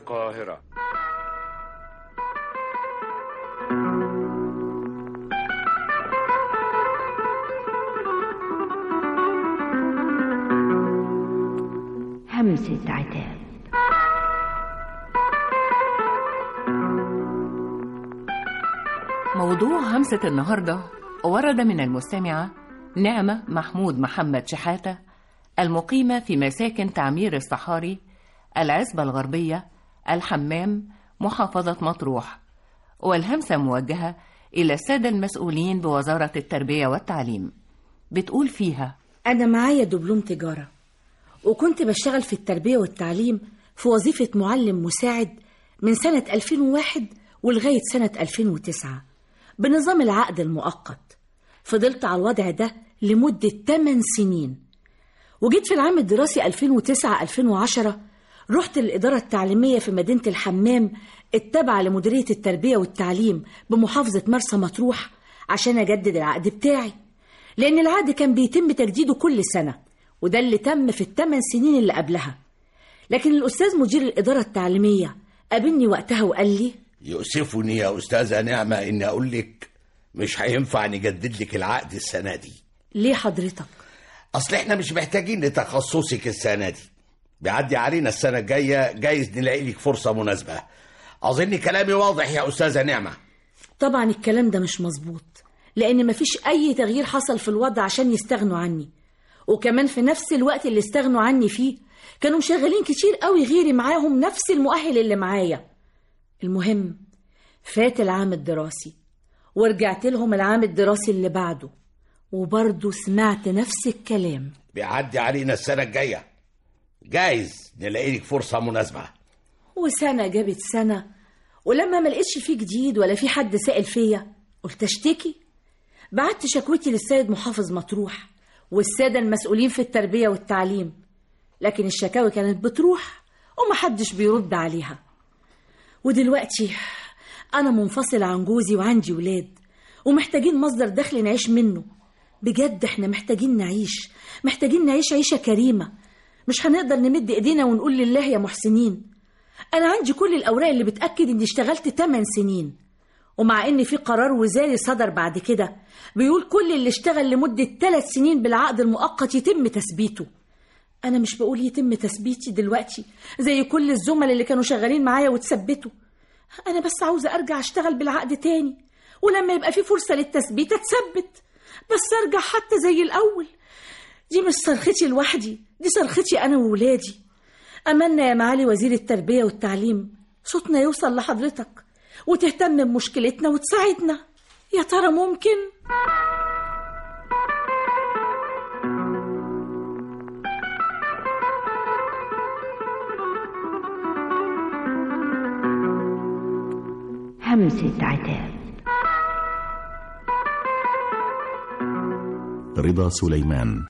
القاهرة همسة عتاب موضوع همسة النهاردة ورد من المستمعة نعمة محمود محمد شحاتة المقيمة في مساكن تعمير الصحاري العزبة الغربية الحمام محافظة مطروح والهمسة موجهة إلى السادة المسؤولين بوزارة التربية والتعليم بتقول فيها أنا معايا دبلوم تجارة وكنت بشتغل في التربية والتعليم في وظيفة معلم مساعد من سنة 2001 ولغاية سنة 2009 بنظام العقد المؤقت فضلت على الوضع ده لمدة 8 سنين وجيت في العام الدراسي 2009-2010 رحت للإدارة التعليمية في مدينة الحمام التابعة لمديرية التربية والتعليم بمحافظة مرسى مطروح عشان أجدد العقد بتاعي لأن العقد كان بيتم تجديده كل سنة وده اللي تم في الثمان سنين اللي قبلها لكن الأستاذ مدير الإدارة التعليمية قابلني وقتها وقال لي يؤسفني يا أستاذة نعمة إني أقول لك مش هينفع نجدد لك العقد السنة دي ليه حضرتك؟ أصل إحنا مش محتاجين لتخصصك السنة دي بيعدي علينا السنة الجاية جايز نلاقي لك فرصة مناسبة أظن كلامي واضح يا أستاذة نعمة طبعا الكلام ده مش مظبوط لأن مفيش أي تغيير حصل في الوضع عشان يستغنوا عني وكمان في نفس الوقت اللي استغنوا عني فيه كانوا مشغلين كتير قوي غيري معاهم نفس المؤهل اللي معايا المهم فات العام الدراسي ورجعت لهم العام الدراسي اللي بعده وبرضه سمعت نفس الكلام بيعدي علينا السنة الجاية جايز نلاقي لك فرصة مناسبة وسنة جابت سنة ولما ما لقيتش فيه جديد ولا في حد سائل فيا قلت اشتكي بعت شكوتي للسيد محافظ مطروح والسادة المسؤولين في التربية والتعليم لكن الشكاوي كانت بتروح ومحدش بيرد عليها ودلوقتي أنا منفصلة عن جوزي وعندي ولاد ومحتاجين مصدر دخل نعيش منه بجد احنا محتاجين نعيش محتاجين نعيش عيشة كريمة مش هنقدر نمد ايدينا ونقول لله يا محسنين أنا عندي كل الأوراق اللي بتأكد إني اشتغلت 8 سنين ومع إن في قرار وزاري صدر بعد كده بيقول كل اللي اشتغل لمدة 3 سنين بالعقد المؤقت يتم تثبيته أنا مش بقول يتم تثبيتي دلوقتي زي كل الزملاء اللي كانوا شغالين معايا وتثبتوا أنا بس عاوزة أرجع أشتغل بالعقد تاني ولما يبقى في فرصة للتثبيت أتثبت بس أرجع حتى زي الأول دي مش صرختي لوحدي دي صرختي أنا وولادي أملنا يا معالي وزير التربية والتعليم صوتنا يوصل لحضرتك وتهتم بمشكلتنا وتساعدنا يا ترى ممكن؟ همسة عتاب رضا سليمان